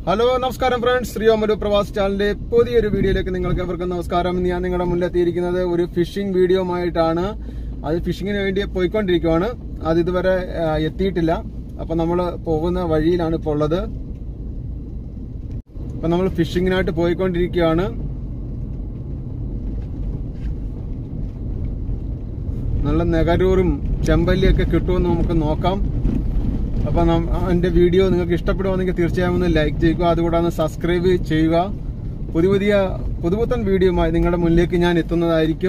hello നമസ്കാരം friends ശ്രീയോമലു പ്രവാസ് ചാനലിന്റെ പുതിയൊരു വീഡിയോയിലേക്ക് നിങ്ങൾക്ക് എവർക്കും നമസ്കാരം ഇന്ന് ഞാൻ നിങ്ങളുടെ മുന്നിലെത്തിയിരിക്കുന്നത് ഒരു ഫിഷിംഗ് വീഡിയോയുമായിട്ടാണ് അത് ഫിഷിങ്ങിന് വേണ്ടി പോയിക്കൊണ്ടിരിക്കുവാണ് അത് ഇതുവരെ ആ, എത്തിയിട്ടില്ല അപ്പൊ നമ്മൾ പോകുന്ന വഴിയിലാണ് ഇപ്പോൾ ഉള്ളത് അപ്പൊ നമ്മൾ ഫിഷിങ്ങിനായിട്ട് പോയിക്കൊണ്ടിരിക്കുകയാണ് നല്ല നെഗരൂറും ചെമ്പല്ലിയൊക്കെ കിട്ടുമെന്ന് നമുക്ക് നോക്കാം അപ്പൊ നം- എന്റെ വീഡിയോ നിങ്ങൾക്ക് ഇഷ്ടപ്പെടുവാണെങ്കിൽ തീർച്ചയായും ഒന്ന് ലൈക്ക് ചെയ്യുക അതുകൂടാതെ ഒന്ന് സബ്സ്ക്രൈബ് ചെയ്യുക പുതിയ പുതിയ പുതുപുത്തൻ വീഡിയോയുമായി നിങ്ങളുടെ മുന്നിലേക്ക് ഞാൻ എത്തുന്നതായിരിക്കും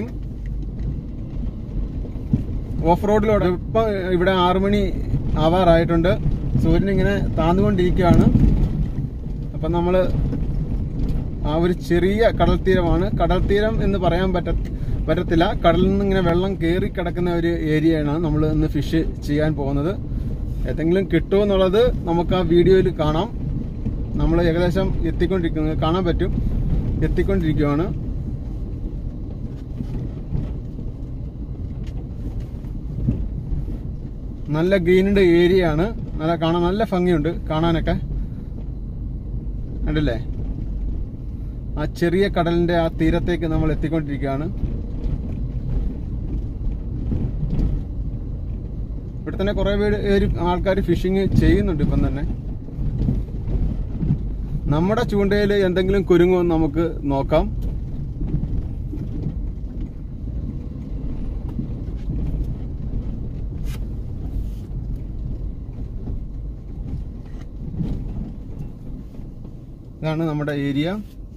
ഓഫ് റോഡിലൂടെ ഇപ്പൊ ഇവിടെ ആറു മണി ആവാറായിട്ടുണ്ട് സൂര്യൻ ഇങ്ങനെ താന്നുകൊണ്ടിരിക്കുകയാണ് അപ്പൊ നമ്മള് ആ ഒരു ചെറിയ കടൽ തീരമാണ് കടൽ തീരം എന്ന് പറയാൻ പറ്റ പറ്റത്തില്ല കടലിൽ നിന്ന് ഇങ്ങനെ വെള്ളം കയറി കിടക്കുന്ന ഒരു ഏരിയയാണ് നമ്മൾ ഇന്ന് ഫിഷ് ചെയ്യാൻ പോകുന്നത് ഏതെങ്കിലും കിട്ടുമോ എന്നുള്ളത് നമുക്ക് ആ വീഡിയോയിൽ കാണാം നമ്മൾ ഏകദേശം എത്തിക്കൊണ്ടിരിക്കുന്നത് കാണാൻ പറ്റും എത്തിക്കൊണ്ടിരിക്കുകയാണ് നല്ല ഗ്രീനിന്റെ ഏരിയ ആണ് നല്ല കാണാൻ നല്ല ഭംഗിയുണ്ട് കാണാനൊക്കെ കണ്ടില്ലേ ആ ചെറിയ കടലിന്റെ ആ തീരത്തേക്ക് നമ്മൾ എത്തിക്കൊണ്ടിരിക്കുകയാണ് ഇവിടെ തന്നെ കുറെ പേര് ആൾക്കാർ ഫിഷിങ് ചെയ്യുന്നുണ്ട് ഇപ്പം തന്നെ നമ്മുടെ ചൂണ്ടയിൽ എന്തെങ്കിലും കുരുങ്ങോ എന്ന് നമുക്ക് നോക്കാം ഇതാണ് നമ്മുടെ ഏരിയ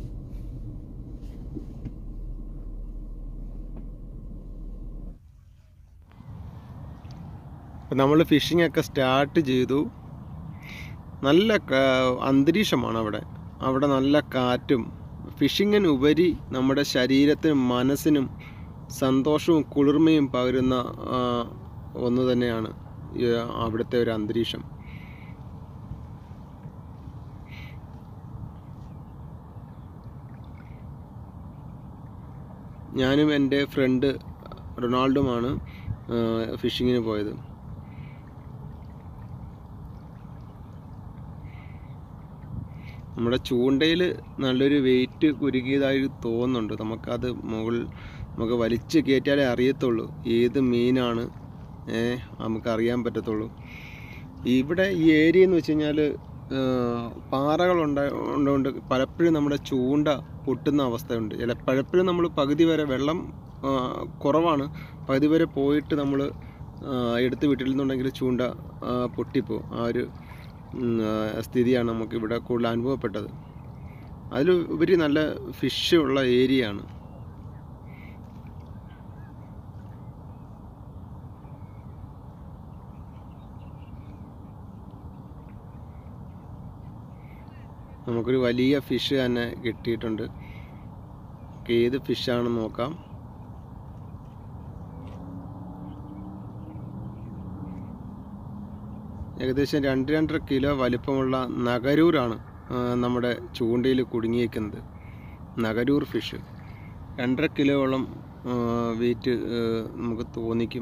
നമ്മൾ ഫിഷിംഗ് ഒക്കെ സ്റ്റാർട്ട് ചെയ്തു നല്ല ക- അന്തരീക്ഷമാണ് അവിടെ അവിടെ നല്ല കാറ്റും ഫിഷിങ്ങിന് ഉപരി നമ്മുടെ ശരീരത്തിനും മനസ്സിനും സന്തോഷവും കുളിർമയും പകരുന്ന ആ, ഒന്ന് തന്നെയാണ് ഈ അവിടുത്തെ ഒരു അന്തരീക്ഷം ഞാനും എൻ്റെ ഫ്രണ്ട് റൊണാൾഡുമാണ് ഫിഷിങ്ങിന് പോയത് നമ്മുടെ ചൂണ്ടയിൽ നല്ലൊരു വെയിറ്റ് കുരുകിയതായി തോന്നുന്നുണ്ട് നമുക്കത് മുകളിൽ നമുക്ക് വലിച്ച് കയറ്റിയാലേ അറിയത്തുള്ളൂ ഏത് മീനാണ് ഏ നമുക്ക് അറിയാൻ പറ്റത്തുള്ളൂ ഇവിടെ ഈ ഏരിയ എന്ന് വെച്ച് കഴിഞ്ഞാൽ പാറകളുണ്ട ഉള്ളതുകൊണ്ട് പലപ്പോഴും നമ്മുടെ ചൂണ്ട പൊട്ടുന്ന അവസ്ഥയുണ്ട് ചില പലപ്പോഴും നമ്മൾ പകുതി വരെ വെള്ളം ആ, കുറവാണ് പകുതി വരെ പോയിട്ട് നമ്മൾ എടുത്ത് വിട്ടില്ലെന്നുണ്ടെങ്കിൽ ചൂണ്ട ആ, പൊട്ടിപ്പോവും ആ ഒരു ഉം, ആ, സ്ഥിതിയാണ് നമുക്ക് ഇവിടെ കൂടുതൽ അനുഭവപ്പെട്ടത് അതിൽ ഉപരി നല്ല ഫിഷ് ഉള്ള ഏരിയ ആണ് നമുക്കൊരു വലിയ ഫിഷ് തന്നെ കിട്ടിയിട്ടുണ്ട് നമുക്ക് ഏത് ഫിഷാണെന്ന് നോക്കാം ഏകദേശം രണ്ട് രണ്ടര കിലോ വലിപ്പമുള്ള നഗരൂരാണ് ആ, നമ്മുടെ ചൂണ്ടയിൽ കുടുങ്ങിയേക്കുന്നത് നഗരൂർ ഫിഷ് രണ്ടര കിലോയോളം വെയിറ്റ് നമുക്ക് തോന്നിക്കും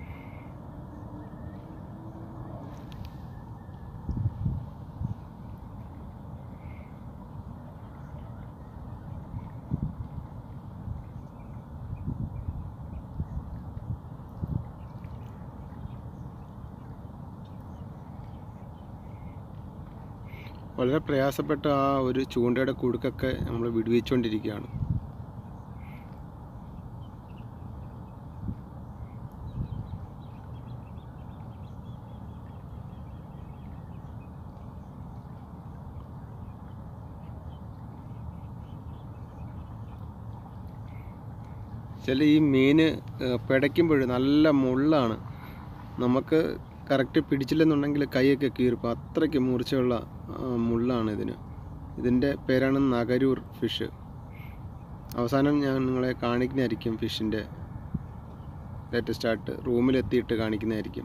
വളരെ പ്രയാസപ്പെട്ട ആ ഒരു ചൂണ്ടയുടെ കുടുക്കൊക്കെ നമ്മൾ വിടുവിച്ചുകൊണ്ടിരിക്കുകയാണ് ചില ഈ മീന് പിടയ്ക്കുമ്പോൾ നല്ല മുള്ളാണ് നമുക്ക് കറക്റ്റ് പിടിച്ചില്ലെന്നുണ്ടെങ്കിൽ കൈയൊക്കെ കീറിപ്പോൾ അത്രയ്ക്ക് മൂർച്ചയുള്ള ആ, മുള്ളാണ് ഇതിന് ഇതിൻ്റെ പേരാണ് നഗരൂർ ഫിഷ് അവസാനം ഞാൻ നിങ്ങളെ കാണിക്കുന്നതായിരിക്കും ഫിഷിൻ്റെ ലേറ്റസ്റ്റ് ആയിട്ട് റൂമിലെത്തിയിട്ട് കാണിക്കുന്നതായിരിക്കും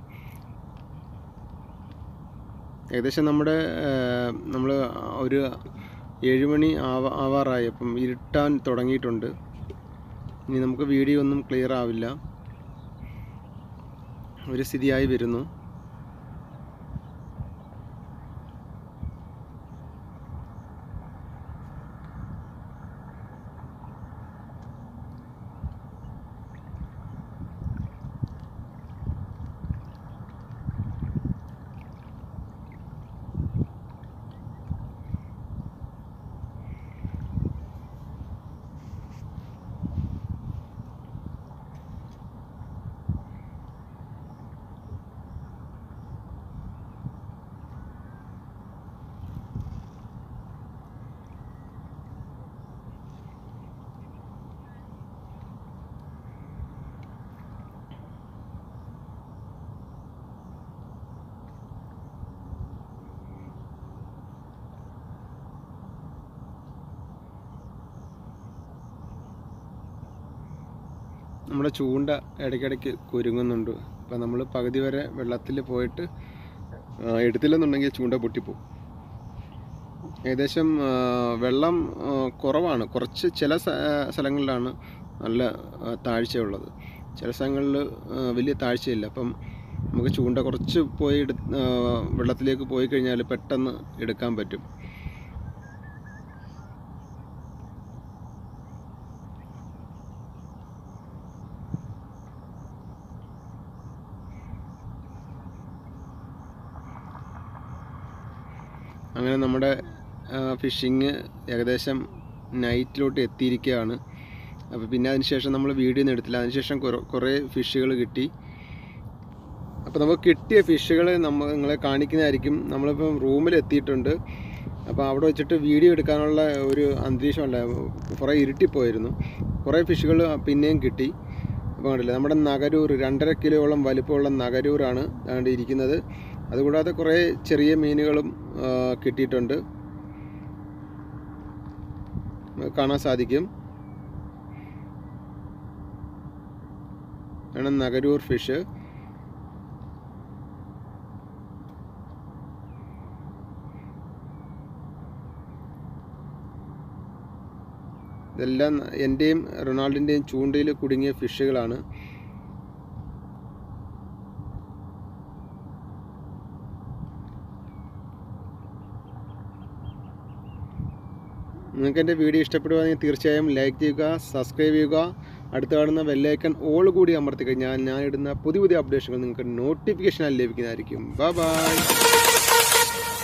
ഏകദേശം നമ്മുടെ നമ്മൾ ഒരു ഏഴുമണി ആവാ ആവാറായി അപ്പം ഇരുട്ടാൻ തുടങ്ങിയിട്ടുണ്ട് ഇനി നമുക്ക് വീഡിയോ ഒന്നും ക്ലിയർ ആവില്ല ഒരു സ്ഥിതിയായി വരുന്നു നമ്മുടെ ചൂണ്ട ഇടയ്ക്കിടയ്ക്ക് കുരുങ്ങുന്നുണ്ട് അപ്പം നമ്മൾ പകുതി വരെ വെള്ളത്തിൽ പോയിട്ട് ആ, എടുത്തില്ലെന്നുണ്ടെങ്കിൽ ചൂണ്ട പൊട്ടിപ്പോവും ഏകദേശം ആ, വെള്ളം ആ, കുറവാണ് കുറച്ച് ചില സ്ഥ- സ്ഥലങ്ങളിലാണ് നല്ല ആ, താഴ്ചയുള്ളത് ചില സ്ഥലങ്ങളിൽ ആ, വലിയ താഴ്ചയില്ല അപ്പം നമുക്ക് ചൂണ്ട കുറച്ച് പോയി എടു ആ, വെള്ളത്തിലേക്ക് പോയി കഴിഞ്ഞാൽ പെട്ടെന്ന് എടുക്കാൻ പറ്റും അങ്ങനെ നമ്മുടെ ഫിഷിങ് ഏകദേശം നൈറ്റിലോട്ട് എത്തിയിരിക്കുകയാണ് അപ്പോൾ പിന്നെ അതിന് ശേഷം നമ്മൾ വീഡിയോ ഒന്നും എടുത്തില്ല അതിനുശേഷം കുറേ- കുറേ ഫിഷുകൾ കിട്ടി അപ്പോൾ നമുക്ക് കിട്ടിയ ഫിഷുകൾ നമ്മൾ നിങ്ങളെ കാണിക്കുന്നതായിരിക്കും നമ്മളിപ്പം റൂമിൽ എത്തിയിട്ടുണ്ട് അപ്പോൾ അവിടെ വെച്ചിട്ട് വീഡിയോ എടുക്കാനുള്ള ഒരു അന്തരീക്ഷമല്ല കുറേ ഇരുട്ടിപ്പോയിരുന്നു കുറേ ഫിഷുകൾ പിന്നെയും കിട്ടി അപ്പോൾ കണ്ടില്ലേ നമ്മുടെ നഗരൂർ രണ്ടര കിലോയോളം വലിപ്പമുള്ള നഗരൂരാണ് അതുകൊണ്ട് ഇരിക്കുന്നത് അതുകൂടാതെ കുറേ ചെറിയ മീനുകളും ആ, കിട്ടിയിട്ടുണ്ട് നമുക്ക് കാണാൻ സാധിക്കും ആണ് നഗരൂർ ഫിഷ് ഇതെല്ലാം എൻ്റെയും റൊണാൾഡിൻ്റെയും ചൂണ്ടയിൽ കുടുങ്ങിയ ഫിഷുകളാണ് നിങ്ങൾക്ക് എൻ്റെ വീഡിയോ ഇഷ്ടപ്പെടുകയാണെങ്കിൽ തീർച്ചയായും ലൈക്ക് ചെയ്യുക സബ്സ്ക്രൈബ് ചെയ്യുക അടുത്ത് കാണുന്ന ബെല്ലൈക്കൺ ഓൾ കൂടി അമർത്തി കഴിഞ്ഞാൽ ഞാൻ ഇടുന്ന പുതിയ പുതിയ അപ്ഡേഷനുകൾ നിങ്ങൾക്ക് നോട്ടിഫിക്കേഷനായി ലഭിക്കുന്നതായിരിക്കും ബൈ ബൈ